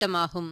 திட்டமாகும்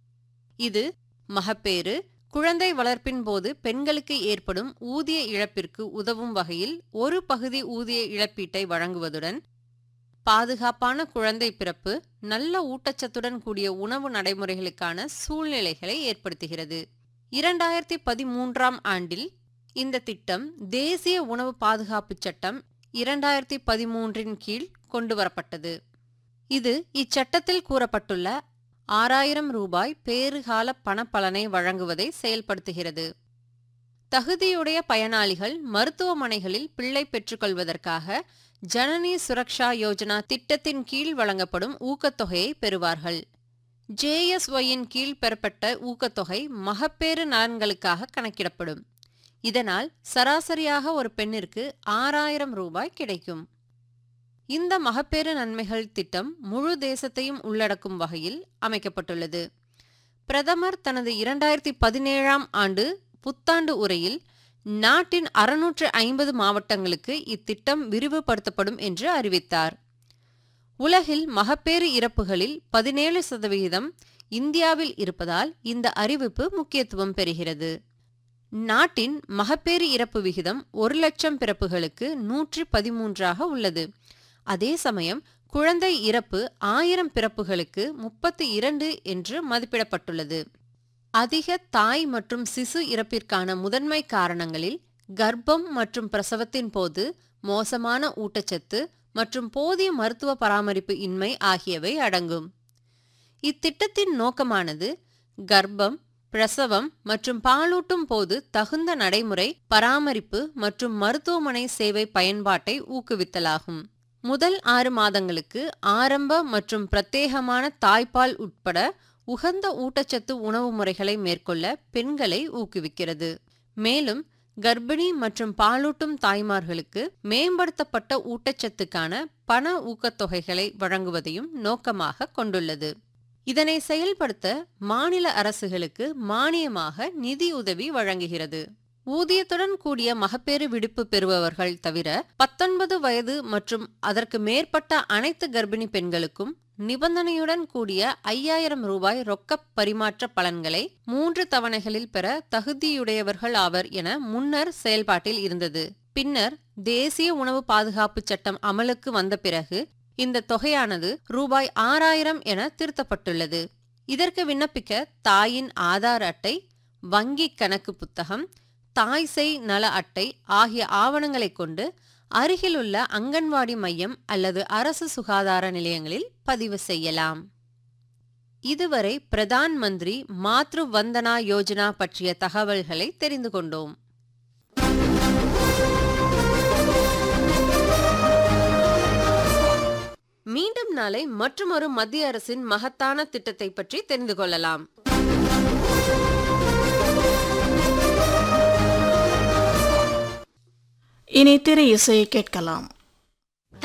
இது மகப்பேறு குழந்தை வளர்ப்பின் போது பெண்களுக்கு ஏற்படும் ஊதிய இழப்பிற்கு உதவும் வகையில் ஒரு பகுதி ஊதிய இழப்பீட்டை வழங்குவதுடன் பாதுகாப்பான குழந்தை பிறப்பு நல்ல ஊட்டச்சத்துடன் கூடிய உணவு நடைமுறைகளுக்கான சூழ்நிலைகளை ஏற்படுத்துகிறது இரண்டாயிரத்தி பதிமூன்றாம் ஆண்டில் இந்த திட்டம் தேசிய உணவு பாதுகாப்பு சட்டம் இரண்டாயிரத்தி பதிமூன்றின் கீழ் கொண்டுவரப்பட்டது இது இச்சட்டத்தில் கூறப்பட்டுள்ள ஆறாயிரம் ரூபாய் பேறுகால பணப்பலனை வழங்குவதை செயல்படுத்துகிறது தகுதியுடைய பயனாளிகள் மருத்துவமனைகளில் பிள்ளை பெற்றுக்கொள்வதற்காக ஜனனி சுரக்ஷா யோஜனா திட்டத்தின் கீழ் வழங்கப்படும் ஊக்கத்தொகையை பெறுவார்கள் ஜேஎஸ்ஒயின் கீழ் பெறப்பட்ட ஊக்கத்தொகை மகப்பேறு நலன்களுக்காக கணக்கிடப்படும் இதனால் சராசரியாக ஒரு பெண்ணிற்கு ஆறாயிரம் ரூபாய் கிடைக்கும் இந்த மகப்பேறு நன்மைகள் திட்டம் முழு தேசத்தையும் உள்ளடக்கும் வகையில் அமைக்கப்பட்டுள்ளது பிரதமர் தனது இரண்டாயிரத்தி பதினேழாம் ஆண்டு புத்தாண்டு உரையில் நாட்டின் அறுநூற்று ஐம்பது மாவட்டங்களுக்கு இத்திட்டம் விரிவுபடுத்தப்படும் என்று அறிவித்தார் உலகில் மகப்பேறு இறப்புகளில் பதினேழு சதவிகிதம் இந்தியாவில் இருப்பதால் இந்த அறிவிப்பு முக்கியத்துவம் பெறுகிறது நாட்டின் மகப்பேறு இறப்பு விகிதம் ஒரு லட்சம் பிறப்புகளுக்கு நூற்றி பதிமூன்றாக உள்ளது அதே சமயம் குழந்தை இறப்பு ஆயிரம் பிறப்புகளுக்கு முப்பத்தி இரண்டு என்று மதிப்பிடப்பட்டுள்ளது அதிக தாய் மற்றும் சிசு இறப்பிற்கான முதன்மை காரணங்களில் கர்ப்பம் மற்றும் பிரசவத்தின் போது மோசமான ஊட்டச்சத்து மற்றும் போதிய மருத்துவ பராமரிப்பு இன்மை ஆகியவை அடங்கும் இத்திட்டத்தின் நோக்கமானது கர்ப்பம் பிரசவம் மற்றும் பாலூட்டும் போது தகுந்த நடைமுறை பராமரிப்பு மற்றும் மருத்துவமனை சேவை பயன்பாட்டை ஊக்குவித்தலாகும் முதல் ஆறு மாதங்களுக்கு ஆரம்ப மற்றும் பிரத்யேகமான தாய்ப்பால் உட்பட உகந்த ஊட்டச்சத்து உணவு முறைகளை மேற்கொள்ள பெண்களை ஊக்குவிக்கிறது மேலும் கர்ப்பிணி மற்றும் பாலூட்டும் தாய்மார்களுக்கு மேம்படுத்தப்பட்ட ஊட்டச்சத்துக்கான பண ஊக்கத்தொகைகளை வழங்குவதையும் நோக்கமாக கொண்டுள்ளது இதனை செயல்படுத்த மாநில அரசுகளுக்கு மானியமாக நிதி உதவி வழங்குகிறது ஊதியத்துடன் கூடிய மகப்பேறு விடுப்பு பெறுபவர்கள் தவிர பத்தொன்பது வயது மற்றும் அதற்கு மேற்பட்ட அனைத்து கர்ப்பிணி பெண்களுக்கும் நிபந்தனையுடன் கூடிய ஐயாயிரம் ரூபாய் ரொக்க பரிமாற்ற பலன்களை மூன்று தவணைகளில் பெற தகுதியுடையவர்கள் ஆவர் என முன்னர் செயல்பாட்டில் இருந்தது பின்னர் தேசிய உணவு பாதுகாப்பு சட்டம் அமலுக்கு வந்த பிறகு இந்த தொகையானது ரூபாய் ஆறாயிரம் என திருத்தப்பட்டுள்ளது இதற்கு விண்ணப்பிக்க தாயின் ஆதார் அட்டை வங்கி கணக்கு புத்தகம் தாய் செய் நல அட்டை ஆகிய ஆவணங்களைக் கொண்டு அருகிலுள்ள அங்கன்வாடி மையம் அல்லது அரசு சுகாதார நிலையங்களில் பதிவு செய்யலாம் இதுவரை பிரதான் மந்திரி மாத்ரு வந்தனா யோஜனா பற்றிய தகவல்களை தெரிந்து கொண்டோம் மீண்டும் நாளை மற்றுமொரு மத்திய அரசின் மகத்தான திட்டத்தை பற்றி தெரிந்து கொள்ளலாம் இனி திரை இசையை கேட்கலாம்